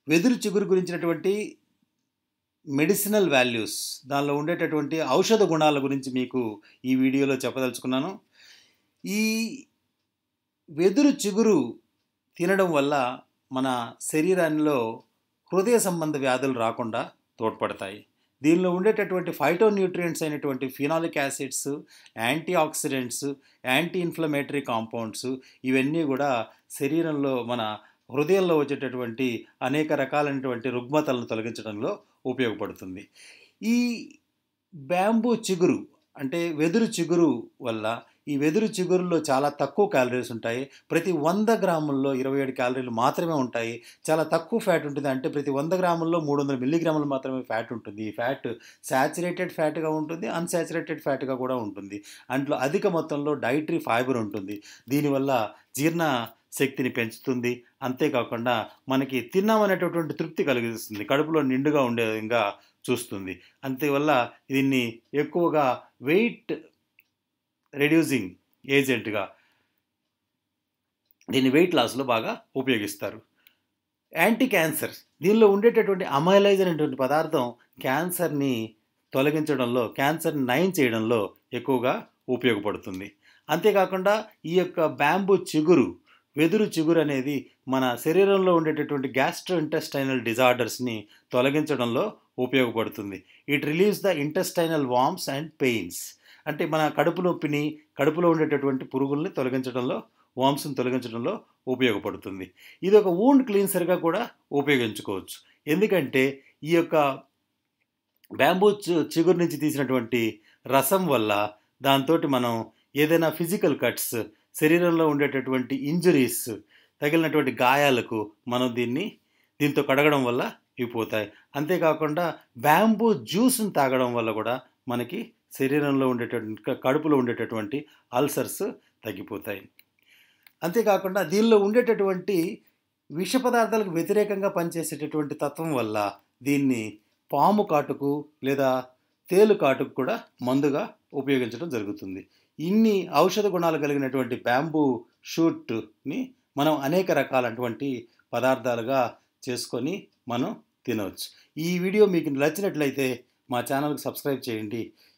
వెదురు చిగురు గురించినటువంటి మెడిసినల్ వాల్యూస్ దానిలో ఉండేటటువంటి ఔషధ గుణాల గురించి మీకు ఈ వీడియోలో చెప్పదలుచుకున్నాను ఈ వెదురు చిగురు తినడం వల్ల మన శరీరాల్లో హృదయ సంబంధ వ్యాధులు రాకుండా తోడ్పడతాయి దీనిలో ఉండేటటువంటి ఫైటో న్యూట్రియంట్స్ అయినటువంటి phenolic acids antioxidants anti inflammatory compounds ఇవన్నీ కూడా శరీరంలో మన హృదయంలో వచ్చేటటువంటి అనేక రకాలైనటువంటి రుగ్మతలను తొలగించడంలో ఉపయోగపడుతుంది ఈ బ్యాంబూ చిగురు అంటే వెదురు చిగురు వల్ల ఈ వెదురు చిగురులో చాలా తక్కువ క్యాలరీస్ ఉంటాయి ప్రతి వంద గ్రాముల్లో ఇరవై ఏడు క్యాలరీలు మాత్రమే ఉంటాయి చాలా తక్కువ ఫ్యాట్ ఉంటుంది అంటే ప్రతి వంద గ్రాముల్లో మూడు వందల మిల్లీగ్రాములు మాత్రమే ఫ్యాట్ ఉంటుంది ఈ ఫ్యాట్ శాచురేటెడ్ ఫ్యాట్గా ఉంటుంది అన్సాచురేటెడ్ ఫ్యాట్గా కూడా ఉంటుంది అంట్లో అధిక మొత్తంలో డైటరీ ఫైబర్ ఉంటుంది దీనివల్ల జీర్ణ శక్తిని పెంచుతుంది అంతేకాకుండా మనకి తిన్నామనేటటువంటి తృప్తి కలిగిస్తుంది కడుపులో నిండుగా ఉండే విధంగా చూస్తుంది అంతేవల్ల దీన్ని ఎక్కువగా వెయిట్ రెడ్యూసింగ్ ఏజెంట్గా దీన్ని వెయిట్ లాస్లో బాగా ఉపయోగిస్తారు యాంటీ క్యాన్సర్ దీనిలో ఉండేటటువంటి అమైలైజ్ అనేటువంటి పదార్థం క్యాన్సర్ని తొలగించడంలో క్యాన్సర్ని నయం చేయడంలో ఎక్కువగా ఉపయోగపడుతుంది అంతేకాకుండా ఈ యొక్క బ్యాంబూ చిగురు వెదురు చిగురు అనేది మన శరీరంలో ఉండేటటువంటి గ్యాస్ట్రో ఇంటెస్టైనల్ డిజార్డర్స్ని తొలగించడంలో ఉపయోగపడుతుంది it relieves the intestinal worms and pains అంటే మన కడుపు నొప్పిని కడుపులో ఉండేటటువంటి పురుగుల్ని తొలగించడంలో వామ్స్ని తొలగించడంలో ఉపయోగపడుతుంది ఇది ఒక వూండ్ క్లీన్సర్గా కూడా ఉపయోగించుకోవచ్చు ఎందుకంటే ఈ యొక్క బ్యాంబూ చిగురు నుంచి తీసినటువంటి రసం వల్ల దాంతో మనం ఏదైనా ఫిజికల్ కట్స్ శరీరంలో ఉండేటటువంటి ఇంజురీస్ తగిలినటువంటి గాయాలకు మనం దీన్ని దీంతో కడగడం వల్ల ఇవి పోతాయి అంతేకాకుండా బ్యాంబూ జ్యూస్ని తాగడం వల్ల కూడా మనకి శరీరంలో ఉండేటటువంటి కడుపులో ఉండేటటువంటి అల్సర్స్ తగ్గిపోతాయి అంతేకాకుండా దీనిలో ఉండేటటువంటి విష పదార్థాలకు వ్యతిరేకంగా పనిచేసేటటువంటి తత్వం వల్ల దీన్ని పాము కాటుకు లేదా తేలు కాటుకు కూడా మందుగా ఉపయోగించడం జరుగుతుంది ఇన్ని ఔషధ గుణాలు కలిగినటువంటి బ్యాంబూ షూట్ని మనం అనేక రకాలటువంటి పదార్థాలుగా చేసుకొని మనం తినవచ్చు ఈ వీడియో మీకు నచ్చినట్లయితే మా ఛానల్కి సబ్స్క్రైబ్ చేయండి